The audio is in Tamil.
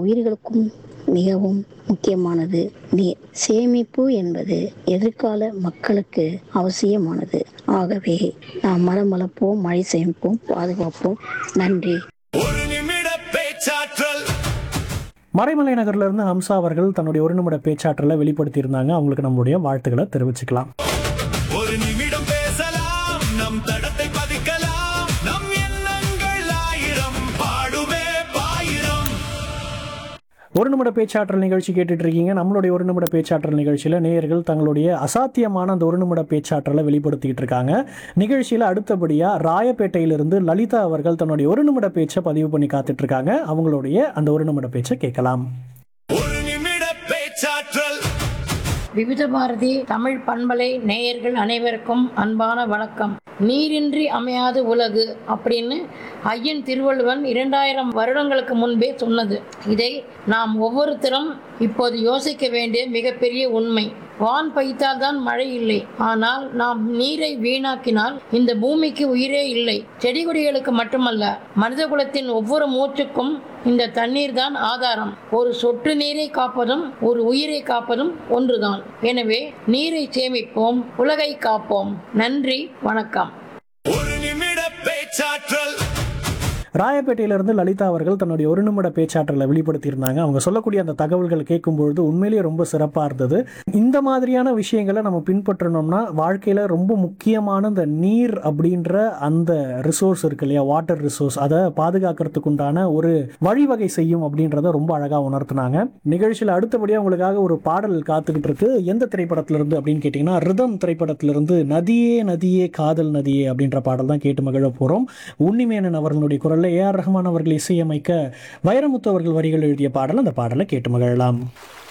உயிர்களுக்கும் மிகவும் முக்கியமானது நீர் சேமிப்பு என்பது எதிர்கால மக்களுக்கு அவசியமானது ஆகவே நாம் மரம் வளர்ப்போம் மழை சேமிப்போம் பாதுகாப்போம் நன்றி ஒரு நிமிட பேச்சாற்றல் மறைமலை நகர்ல இருந்து ஹம்சா அவர்கள் தன்னுடைய ஒரு நிமிட பேச்சாற்றலை வெளிப்படுத்தியிருந்தாங்க அவங்களுக்கு நம்மளுடைய வாழ்த்துக்களை தெரிவிச்சுக்கலாம் ஒரு நிமிடம் பேசலாம் நம் தடத்தை பதிக்கலாம் நம் எண்ணங்கள் ஆயிரம் பாடுவே பாயிரம் ஒரு நிமிட பேச்சாற்றல் நிகழ்ச்சி கேட்டுட்டு இருக்கீங்க நம்மளுடைய ஒரு நிமிட பேச்சாற்றல் நிகழ்ச்சியில் நேயர்கள் தங்களுடைய அசாத்தியமான அந்த ஒரு நிமிட பேச்சாற்றலை வெளிப்படுத்திக்கிட்டு இருக்காங்க நிகழ்ச்சியில் அடுத்தபடியாக ராயப்பேட்டையிலிருந்து லலிதா அவர்கள் தன்னுடைய ஒரு நிமிட பேச்சை பதிவு பண்ணி காத்துட்டு இருக்காங்க அவங்களுடைய அந்த ஒரு நிமிட பேச்சை கேட்கலாம் ஒரு நிமிட பேச்சாற்றல் விவித பாரதி தமிழ் பண்பலை நேயர்கள் அனைவருக்கும் அன்பான வணக்கம் நீரின்றி அமையாது உலகு அப்படின்னு ஐயன் திருவள்ளுவன் இரண்டாயிரம் வருடங்களுக்கு முன்பே சொன்னது இதை நாம் ஒவ்வொருத்தரும் இப்போது யோசிக்க வேண்டிய மிகப்பெரிய உண்மை வான் பைத்தால் தான் மழை இல்லை ஆனால் நாம் நீரை வீணாக்கினால் இந்த பூமிக்கு உயிரே இல்லை செடி கொடிகளுக்கு மட்டுமல்ல மனித குலத்தின் ஒவ்வொரு மூச்சுக்கும் இந்த தண்ணீர் தான் ஆதாரம் ஒரு சொட்டு நீரை காப்பதும் ஒரு உயிரை காப்பதும் ஒன்றுதான் எனவே நீரை சேமிப்போம் உலகை காப்போம் நன்றி வணக்கம் ஒரு நிமிட பேச்சாற்றல் ராயப்பேட்டையிலிருந்து லலிதா அவர்கள் தன்னுடைய ஒரு நிமிட பேச்சாற்றலை வெளிப்படுத்தியிருந்தாங்க அவங்க சொல்லக்கூடிய அந்த தகவல்கள் கேட்கும்பொழுது உண்மையிலேயே ரொம்ப சிறப்பாக இருந்தது இந்த மாதிரியான விஷயங்களை நம்ம பின்பற்றணும்னா வாழ்க்கையில் ரொம்ப முக்கியமான இந்த நீர் அப்படின்ற அந்த ரிசோர்ஸ் இருக்கு இல்லையா வாட்டர் ரிசோர்ஸ் அதை பாதுகாக்கிறதுக்கு உண்டான ஒரு வழிவகை செய்யும் அப்படின்றத ரொம்ப அழகாக உணர்த்தினாங்க நிகழ்ச்சியில் அடுத்தபடியாக உங்களுக்காக ஒரு பாடல் காத்துக்கிட்டு இருக்கு எந்த திரைப்படத்திலிருந்து அப்படின்னு கேட்டிங்கன்னா ரிதம் திரைப்படத்திலிருந்து நதியே நதியே காதல் நதியே அப்படின்ற பாடல் தான் கேட்டு மகிழ போகிறோம் உன்னிமேனன் அவர்களுடைய குரலில் ஏஆர் ரஹ்மான் அவர்கள் இசையமைக்க வைரமுத்து அவர்கள் வரிகள் எழுதிய பாடல் அந்த பாடலை கேட்டு மகிழலாம்